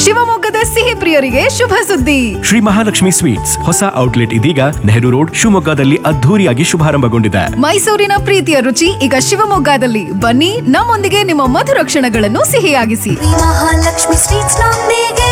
ಶಿವಮೊಗ್ಗದ ಸಿಹಿ ಪ್ರಿಯರಿಗೆ ಶುಭ ಸುದ್ದಿ ಶ್ರೀ ಮಹಾಲಕ್ಷ್ಮಿ ಸ್ವೀಟ್ಸ್ ಹೊಸ ಔಟ್ಲೆಟ್ ಇದೀಗ ನೆಹರು ರೋಡ್ ಶಿವಮೊಗ್ಗದಲ್ಲಿ ಅದ್ಧೂರಿಯಾಗಿ ಶುಭಾರಂಭಗೊಂಡಿದೆ ಮೈಸೂರಿನ ಪ್ರೀತಿಯ ರುಚಿ ಈಗ ಶಿವಮೊಗ್ಗದಲ್ಲಿ ಬನ್ನಿ ನಮ್ಮೊಂದಿಗೆ ನಿಮ್ಮ ಮಧುರ ಕ್ಷಣಗಳನ್ನು ಸಿಹಿಯಾಗಿಸಿ ಮಹಾಲಕ್ಷ್ಮಿ ಸ್ವೀಟ್ಸ್ ನೊಂದಿಗೆ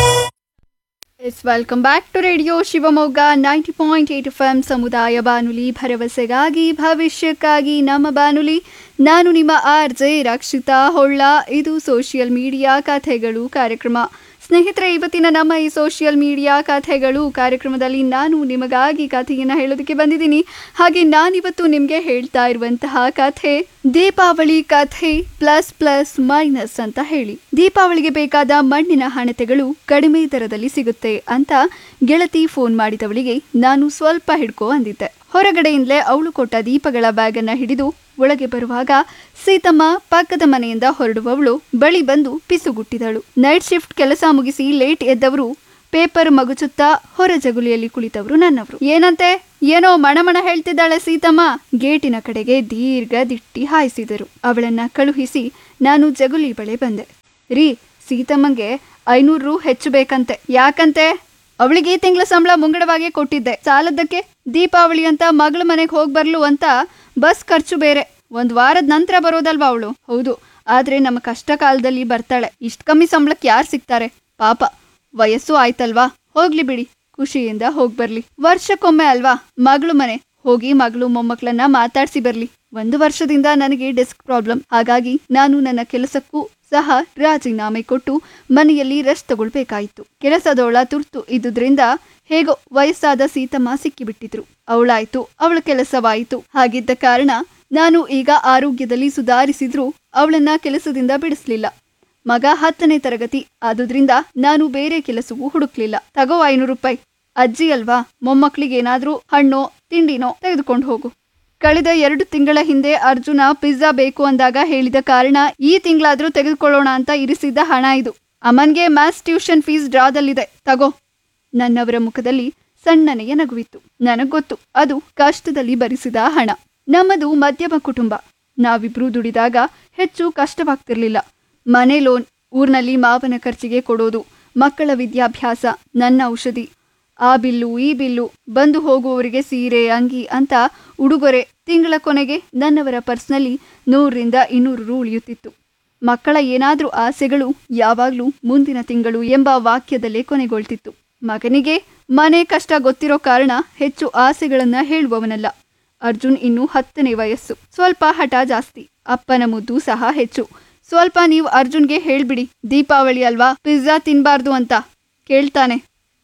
yes welcome back to radio Shivamogga ninety point eight F M ಸಮುದಾಯ ಬಾನುಲಿ ಭರವಸೆಗಾಗಿ ಭವಿಷ್ಯಕ್ಕಾಗಿ ನಮ್ಮ ಬಾನುಲಿ ನಾನು ನಿಮ್ಮ ಆರ್ ಜೆ ರಕ್ಷಿತಾ ಹೊಳ್ಳ ಇದು ಸೋಷಿಯಲ್ ಮೀಡಿಯಾ ಕಥೆಗಳು ಕಾರ್ಯಕ್ರಮ ಸ್ನೇಹಿತರೆ ಇವತ್ತಿನ ನಮ್ಮ ಈ ಸೋಷಿಯಲ್ ಮೀಡಿಯಾ ಕಥೆಗಳು ಕಾರ್ಯಕ್ರಮದಲ್ಲಿ ನಾನು ನಿಮಗಾಗಿ ಕಥೆಯನ್ನು ಹೇಳೋದಕ್ಕೆ ಬಂದಿದ್ದೀನಿ ಹಾಗೆ ನಾನಿವತ್ತು ನಿಮಗೆ ಹೇಳ್ತಾ ಇರುವಂತಹ ಕಥೆ ದೀಪಾವಳಿ ಕಥೆ ಪ್ಲಸ್ ಪ್ಲಸ್ ಮೈನಸ್ ಅಂತ ಹೇಳಿ ದೀಪಾವಳಿಗೆ ಬೇಕಾದ ಮಣ್ಣಿನ ಹಣತೆಗಳು ಕಡಿಮೆ ದರದಲ್ಲಿ ಸಿಗುತ್ತೆ ಅಂತ ಗೆಳತಿ ಫೋನ್ ಮಾಡಿದವಳಿಗೆ ನಾನು ಸ್ವಲ್ಪ ಹಿಡ್ಕೋ ಅಂದಿದ್ದೆ ಹೊರಗಡೆಯಿಂದಲೇ ಅವಳು ಕೊಟ್ಟ ದೀಪಗಳ ಬ್ಯಾಗನ್ನ ಹಿಡಿದು ಒಳಗೆ ಬರುವಾಗ ಸೀತಮ್ಮ ಪಕ್ಕದ ಮನೆಯಿಂದ ಹೊರಡುವವಳು ಬಳಿ ಬಂದು ಪಿಸುಗುಟ್ಟಿದಳು ನೈಟ್ ಶಿಫ್ಟ್ ಕೆಲಸ ಮುಗಿಸಿ ಲೇಟ್ ಎದ್ದವರು ಪೇಪರ್ ಮಗುಚುತ್ತಾ ಹೊರ ಜಗುಲಿಯಲ್ಲಿ ಕುಳಿತವರು ನನ್ನವರು ಏನಂತೆ ಏನೋ ಮಣಮಣ ಹೇಳ್ತಿದ್ದಾಳೆ ಸೀತಮ್ಮ ಗೇಟಿನ ಕಡೆಗೆ ದೀರ್ಘ ದಿಟ್ಟಿ ಹಾಯಿಸಿದರು ಅವಳನ್ನ ಕಳುಹಿಸಿ ನಾನು ಜಗುಲಿ ಬಳಿ ಬಂದೆ ರೀ ಸೀತಮ್ಮಂಗೆ ಐನೂರು ರು ಹೆಚ್ಚು ಬೇಕಂತೆ ಯಾಕಂತೆ ಅವಳಿಗೆ ಈ ತಿಂಗಳ ಸಂಬಳ ಮುಂಗಡವಾಗಿ ಕೊಟ್ಟಿದ್ದೆ ಸಾಲದಕ್ಕೆ ದೀಪಾವಳಿ ಅಂತ ಮಗಳ ಮನೆಗೆ ಹೋಗಿ ಬರ್ಲು ಅಂತ ಬಸ್ ಖರ್ಚು ಬೇರೆ ಒಂದ್ ವಾರದ ನಂತರ ಬರೋದಲ್ವಾ ಅವಳು ಹೌದು ಆದ್ರೆ ನಮ್ಮ ಕಷ್ಟ ಕಾಲದಲ್ಲಿ ಬರ್ತಾಳೆ ಇಷ್ಟ ಕಮ್ಮಿ ಸಂಬಳಕ್ಕೆ ಯಾರು ಸಿಗ್ತಾರೆ ಪಾಪ ವಯಸ್ಸು ಆಯ್ತಲ್ವಾ ಹೋಗ್ಲಿ ಬಿಡಿ ಖುಷಿಯಿಂದ ಹೋಗ್ ಬರ್ಲಿ ವರ್ಷಕ್ಕೊಮ್ಮೆ ಅಲ್ವಾ ಮಗಳು ಮನೆ ಹೋಗಿ ಮಗಳು ಮೊಮ್ಮಕ್ಕಳನ್ನ ಮಾತಾಡ್ಸಿ ಬರ್ಲಿ ಒಂದು ವರ್ಷದಿಂದ ನನಗೆ ಡೆಸ್ಕ್ ಪ್ರಾಬ್ಲಮ್ ಹಾಗಾಗಿ ನಾನು ನನ್ನ ಕೆಲಸಕ್ಕೂ ಸಹ ರಾಜೀನಾಮೆ ಕೊಟ್ಟು ಮನೆಯಲ್ಲಿ ರೆಸ್ಟ್ ತಗೊಳ್ಬೇಕಾಯಿತು ಕೆಲಸದವಳ ತುರ್ತು ಇದ್ದುದ್ರಿಂದ ಹೇಗೋ ವಯಸ್ಸಾದ ಸೀತಮ್ಮ ಸಿಕ್ಕಿಬಿಟ್ಟಿದ್ರು ಅವಳಾಯ್ತು ಅವಳ ಕೆಲಸವಾಯಿತು ಹಾಗಿದ್ದ ಕಾರಣ ನಾನು ಈಗ ಆರೋಗ್ಯದಲ್ಲಿ ಸುಧಾರಿಸಿದ್ರೂ ಅವಳನ್ನ ಕೆಲಸದಿಂದ ಬಿಡಿಸ್ಲಿಲ್ಲ ಮಗ ಹತ್ತನೇ ತರಗತಿ ಆದುದ್ರಿಂದ ನಾನು ಬೇರೆ ಕೆಲಸವೂ ಹುಡುಕ್ಲಿಲ್ಲ ತಗೋ ಐನೂರು ರೂಪಾಯಿ ಅಜ್ಜಿ ಅಲ್ವಾ ಮೊಮ್ಮಕ್ಳಿಗೆ ಏನಾದ್ರೂ ಹಣ್ಣೋ ತಿಂಡಿನೋ ತೆಗೆದುಕೊಂಡು ಹೋಗು ಕಳೆದ ಎರಡು ತಿಂಗಳ ಹಿಂದೆ ಅರ್ಜುನ ಪಿಜ್ಜಾ ಬೇಕು ಅಂದಾಗ ಹೇಳಿದ ಕಾರಣ ಈ ತಿಂಗಳಾದ್ರೂ ತೆಗೆದುಕೊಳ್ಳೋಣ ಅಂತ ಇರಿಸಿದ್ದ ಹಣ ಇದು ಅಮನ್ಗೆ ಮ್ಯಾಥ್ಸ್ ಟ್ಯೂಷನ್ ಫೀಸ್ ಡ್ರಾದಲ್ಲಿದೆ ತಗೋ ನನ್ನವರ ಮುಖದಲ್ಲಿ ಸಣ್ಣನೆಯ ನಗುವಿತ್ತು ನನಗೊತ್ತು ಅದು ಕಷ್ಟದಲ್ಲಿ ಭರಿಸಿದ ಹಣ ನಮ್ಮದು ಮಧ್ಯಮ ಕುಟುಂಬ ನಾವಿಬ್ರು ದುಡಿದಾಗ ಹೆಚ್ಚು ಕಷ್ಟವಾಗ್ತಿರ್ಲಿಲ್ಲ ಮನೆ ಲೋನ್ ಊರ್ನಲ್ಲಿ ಮಾವನ ಖರ್ಚಿಗೆ ಕೊಡೋದು ಮಕ್ಕಳ ವಿದ್ಯಾಭ್ಯಾಸ ನನ್ನ ಔಷಧಿ ಆ ಬಿಲ್ಲು ಈ ಬಿಲ್ಲು ಬಂದು ಹೋಗುವವರಿಗೆ ಸೀರೆ ಅಂಗಿ ಅಂತ ಉಡುಗೊರೆ ತಿಂಗಳ ಕೊನೆಗೆ ನನ್ನವರ ಪರ್ಸ್ನಲ್ಲಿ ನೂರರಿಂದ ಇನ್ನೂರು ರು ಉಳಿಯುತ್ತಿತ್ತು ಮಕ್ಕಳ ಏನಾದ್ರೂ ಆಸೆಗಳು ಯಾವಾಗ್ಲೂ ಮುಂದಿನ ತಿಂಗಳು ಎಂಬ ವಾಕ್ಯದಲ್ಲೇ ಕೊನೆಗೊಳ್ತಿತ್ತು ಮಗನಿಗೆ ಮನೆ ಕಷ್ಟ ಗೊತ್ತಿರೋ ಕಾರಣ ಹೆಚ್ಚು ಆಸೆಗಳನ್ನ ಹೇಳುವವನಲ್ಲ ಅರ್ಜುನ್ ಇನ್ನು ಹತ್ತನೇ ವಯಸ್ಸು ಸ್ವಲ್ಪ ಹಠ ಜಾಸ್ತಿ ಅಪ್ಪನ ಮುದ್ದು ಸಹ ಹೆಚ್ಚು ಸ್ವಲ್ಪ ನೀವು ಅರ್ಜುನ್ಗೆ ಹೇಳ್ಬಿಡಿ ದೀಪಾವಳಿ ಅಲ್ವಾ ಪಿಜ್ಜಾ ತಿನ್ಬಾರ್ದು ಅಂತ ಕೇಳ್ತಾನೆ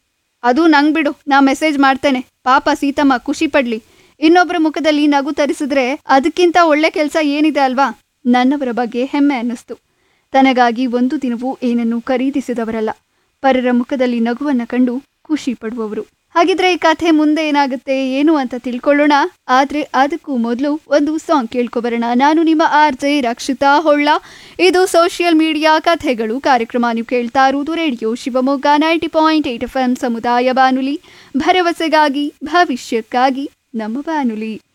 ಅದು ನಂಗ್ ಬಿಡು ನಾ ಮೆಸೇಜ್ ಮಾಡ್ತೇನೆ ಪಾಪ ಸೀತಮ್ಮ ಖುಷಿ ಪಡ್ಲಿ ಇನ್ನೊಬ್ಬರ ಮುಖದಲ್ಲಿ ನಗು ತರಿಸಿದ್ರೆ ಅದಕ್ಕಿಂತ ಒಳ್ಳೆ ಕೆಲಸ ಏನಿದೆ ಅಲ್ವಾ ನನ್ನವರ ಬಗ್ಗೆ ಹೆಮ್ಮೆ ಅನ್ನಿಸ್ತು ತನಗಾಗಿ ಒಂದು ದಿನವೂ ಏನನ್ನು ಖರೀದಿಸಿದವರಲ್ಲ ಪರರ ಮುಖದಲ್ಲಿ ನಗುವನ್ನ ಕಂಡು ಖುಷಿ ಪಡುವವರು ಹಾಗಿದ್ರೆ ಈ ಕಥೆ ಮುಂದೆ ಏನಾಗುತ್ತೆ ಏನು ಅಂತ ತಿಳ್ಕೊಳ್ಳೋಣ ಆದ್ರೆ ಅದಕ್ಕೂ ಮೊದಲು ಒಂದು ಸಾಂಗ್ ಕೇಳ್ಕೊಬರೋಣ ನಾನು ನಿಮ್ಮ ಆರ್ ಜೆ ರಕ್ಷಿತಾ ಹೊಳ್ಳ ಇದು ಸೋಷಿಯಲ್ ಮೀಡಿಯಾ ಕಥೆಗಳು ಕಾರ್ಯಕ್ರಮ ನೀವು ಕೇಳ್ತಾ ಇರುವುದು radio Shivamogga ninety point eight F M ಸಮುದಾಯ ಬಾನುಲಿ ಭರವಸೆಗಾಗಿ ಭವಿಷ್ಯಕ್ಕಾಗಿ ನಮ್ಮ ಬಾನುಲಿ